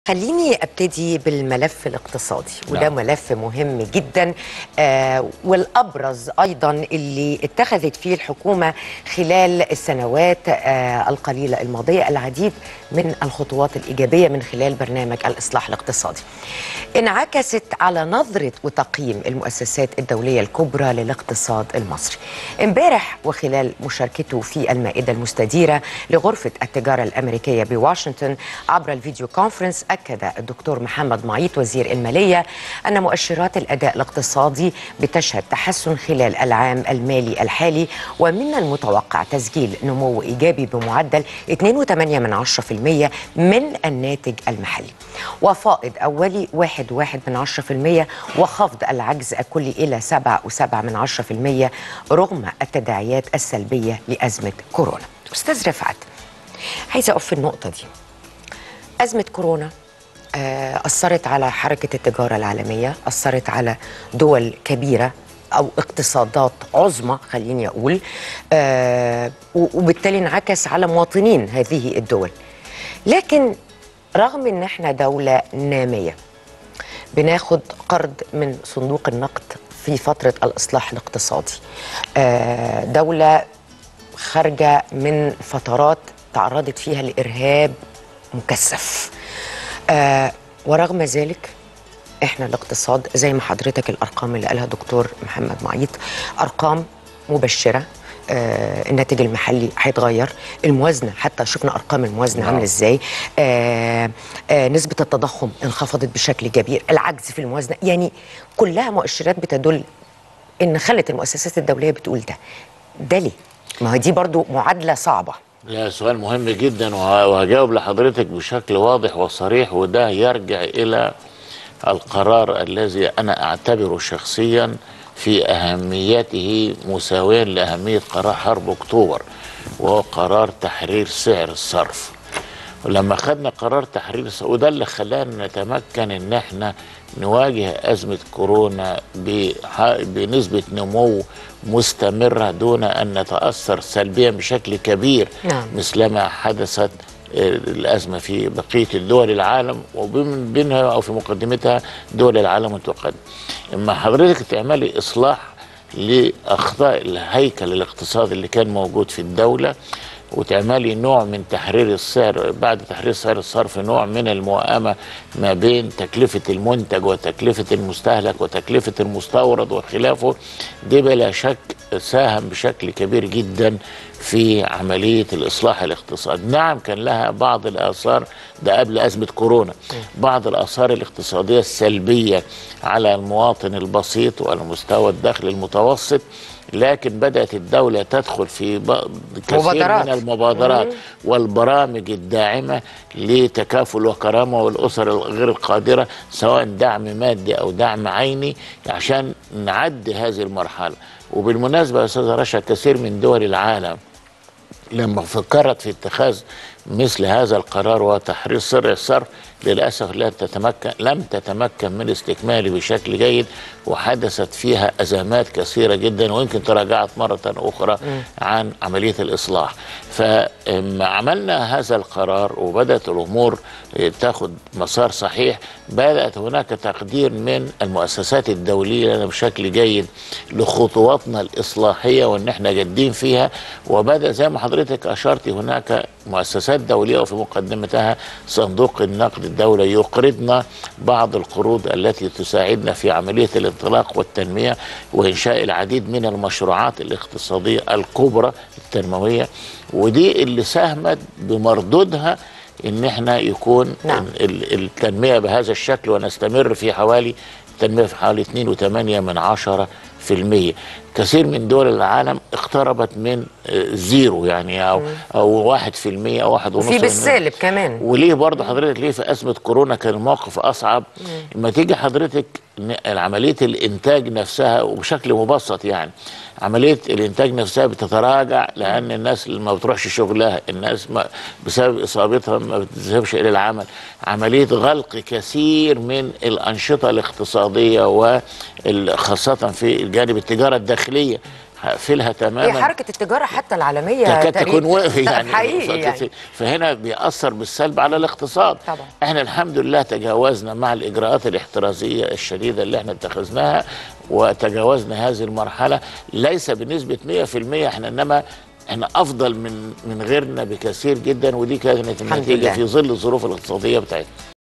خليني ابتدي بالملف الاقتصادي وده نعم. ملف مهم جدا آه والابرز ايضا اللي اتخذت فيه الحكومه خلال السنوات آه القليله الماضيه العديد من الخطوات الايجابيه من خلال برنامج الاصلاح الاقتصادي. انعكست على نظره وتقييم المؤسسات الدوليه الكبرى للاقتصاد المصري. امبارح وخلال مشاركته في المائده المستديره لغرفه التجاره الامريكيه بواشنطن عبر الفيديو كونفرنس اكد الدكتور محمد معيط وزير الماليه ان مؤشرات الاداء الاقتصادي بتشهد تحسن خلال العام المالي الحالي ومن المتوقع تسجيل نمو ايجابي بمعدل 2.8% من الناتج المحلي وفائض اولي 1.1% وخفض العجز الكلي الى 7.7% رغم التداعيات السلبيه لازمه كورونا. استاذ رفعت عايزه اقف في النقطه دي. أزمة كورونا آه، أثرت على حركة التجارة العالمية أثرت على دول كبيرة أو اقتصادات عظمى خليني أقول آه، و- وبالتالي انعكس على مواطنين هذه الدول لكن رغم ان احنا دولة نامية بناخد قرض من صندوق النقد في فترة الإصلاح الاقتصادي آه، دولة خارجة من فترات تعرضت فيها لإرهاب مكثف آه ورغم ذلك احنا الاقتصاد زي ما حضرتك الارقام اللي قالها دكتور محمد معيط ارقام مبشره آه الناتج المحلي هيتغير الموازنه حتى شفنا ارقام الموازنه نعم. عامله ازاي آه آه نسبه التضخم انخفضت بشكل كبير العجز في الموازنه يعني كلها مؤشرات بتدل ان خلت المؤسسات الدوليه بتقول ده ده ليه ما هي دي برضو معادله صعبه لا سؤال مهم جدا وه- وهجاوب لحضرتك بشكل واضح وصريح وده يرجع إلى القرار الذي أنا أعتبره شخصيا في أهميته مساويا لأهمية قرار حرب أكتوبر وهو قرار تحرير سعر الصرف ولما خدنا قرار تحرير الص- وده اللي خلانا نتمكن ان احنا نواجه ازمه كورونا بح- بنسبه نمو مستمره دون ان نتاثر سلبيا بشكل كبير نعم. مثلما حدثت آه، الازمه في بقيه الدول العالم ومن بينها او في مقدمتها دول العالم المتقدم. اما حضرتك تعملي اصلاح لاخطاء الهيكل الاقتصادي اللي كان موجود في الدوله وتعملي نوع من تحرير السعر بعد تحرير سعر الصرف نوع من الموائمة ما بين تكلفة المنتج وتكلفة المستهلك وتكلفة المستورد وخلافه دي بلا شك ساهم بشكل كبير جدا في عملية الإصلاح الاقتصادي نعم كان لها بعض الآثار ده قبل أزمة كورونا بعض الآثار الاقتصادية السلبية على المواطن البسيط وعلى مستوى الدخل المتوسط لكن بدأت الدولة تدخل في بعض كثير مبادرات. من المبادرات والبرامج الداعمة لتكافل وكرامة والأسر الغير القادرة سواء دعم مادي أو دعم عيني عشان نعدي هذه المرحلة وبالمناسبة يا أستاذة رشا كثير من دول العالم لما فكرت في اتخاذ مثل هذا القرار وتحرير سر الصرف للاسف لا تتمكن لم تتمكن من استكماله بشكل جيد وحدثت فيها ازمات كثيره جدا ويمكن تراجعت مره اخرى عن عمليه الاصلاح فلما عملنا هذا القرار وبدات الامور تاخد مسار صحيح بدات هناك تقدير من المؤسسات الدوليه لنا بشكل جيد لخطواتنا الاصلاحيه وان احنا جادين فيها وبدا زي ما حضرتك اشرتي هناك مؤسسات دوليه وفي مقدمتها صندوق النقد الدولي يقرضنا بعض القروض التي تساعدنا في عمليه الانطلاق والتنميه وانشاء العديد من المشروعات الاقتصاديه الكبرى التنمويه ودي اللي ساهمت بمردودها ان احنا يكون نعم. ال- التنميه بهذا الشكل ونستمر في حوالي التنميه في حوالي 2.8 من عشرة في المية كثير من دول العالم اقتربت من آه، زيرو يعني او او واحد في المية او واحد ونص وفي في المية. بالسالب كمان وليه برضه حضرتك ليه في ازمه كورونا كان الموقف اصعب لما تيجي حضرتك ن- عمليه الانتاج نفسها وبشكل مبسط يعني عمليه الانتاج نفسها بتتراجع لان الناس اللي ما بتروحش شغلها الناس ما بسبب اصابتها ما بتذهبش الى العمل عمليه غلق كثير من الانشطه الاقتصاديه وخاصه في الجانب التجاره الداخليه هقفلها تماما هي حركه التجاره حتى العالميه تكاد تقريباً- تكون وقف يعني حقيقي يعني فهنا بيأثر بالسلب على الاقتصاد طبعا. احنا الحمد لله تجاوزنا مع الإجراءات الاحترازية الشديدة اللي احنا اتخذناها وتجاوزنا هذه المرحلة ليس بنسبة 100% احنا انما احنا افضل من من غيرنا بكثير جدا ودي كانت الحمد النتيجة لله. في ظل الظروف الاقتصادية بتاعتنا